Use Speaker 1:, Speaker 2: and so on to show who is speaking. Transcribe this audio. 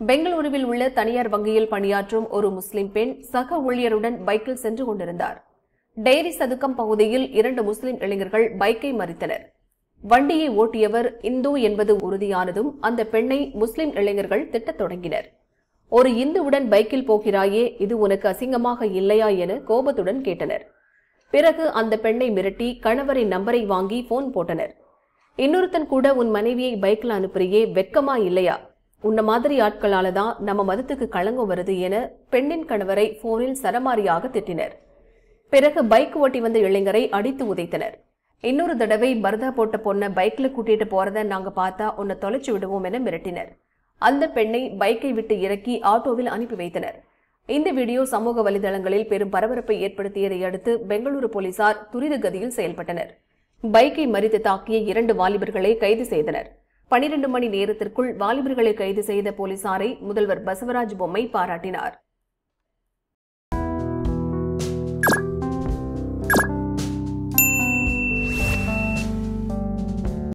Speaker 1: பெங்களூருவில் உள்ள தனியார் வங்கியில் பணியாற்றும் ஒரு முஸ்லிம் பெண் சக ஊழியருடன் பைக்கில் சென்று கொண்டிருந்தார் டெய்ரி சதுக்கம் பகுதியில் இரண்டு முஸ்லிம் இளைஞர்கள் பைக்கை மறித்தனர் வண்டியை ஓட்டியவர் இந்து என்பது உறுதியானதும் அந்த பெண்ணை முஸ்லிம் இளைஞர்கள் திட்டத் தொடங்கினர் ஒரு இந்துவுடன் பைக்கில் போகிறாயே இது உனக்கு அசிங்கமாக இல்லையா என கோபத்துடன் கேட்டனர் பிறகு அந்த பெண்ணை மிரட்டி கணவரின் நம்பரை வாங்கி போன் போட்டனர் இன்னொருத்தன் கூட உன் மனைவியை பைக்கில் அனுப்புறியே வெட்கமா இல்லையா உன்ன மாதிரி ஆட்களால தான் நம்ம மதத்துக்கு களங்கம் வருது என பெண்ணின் கணவரை போனில் சரமாரியாக திட்டினர் பிறகு பைக் ஓட்டி வந்த இளைஞரை அடித்து உதைத்தனர் இன்னொரு தடவை பரதா போட்ட பொண்ணை பைக்ல கூட்டிட்டு போறத நாங்க பார்த்தா உன்னை தொலைச்சு விடுவோம் என மிரட்டினர் அந்த பெண்ணை பைக்கை விட்டு இறக்கி ஆட்டோவில் அனுப்பி வைத்தனர் இந்த வீடியோ சமூக வலைதளங்களில் பெரும் பரபரப்பை ஏற்படுத்தியதை அடுத்து பெங்களூரு போலீசார் துரித கதியில் செயல்பட்டனர் பைக்கை மறித்து தாக்கிய இரண்டு வாலிபர்களை கைது செய்தனர் பனிரெண்டு மணி நேரத்திற்குள் வாலிபர்களை கைது செய்த போலீசாரை முதல்வர் பசவராஜ் பொம்மை பாராட்டினார்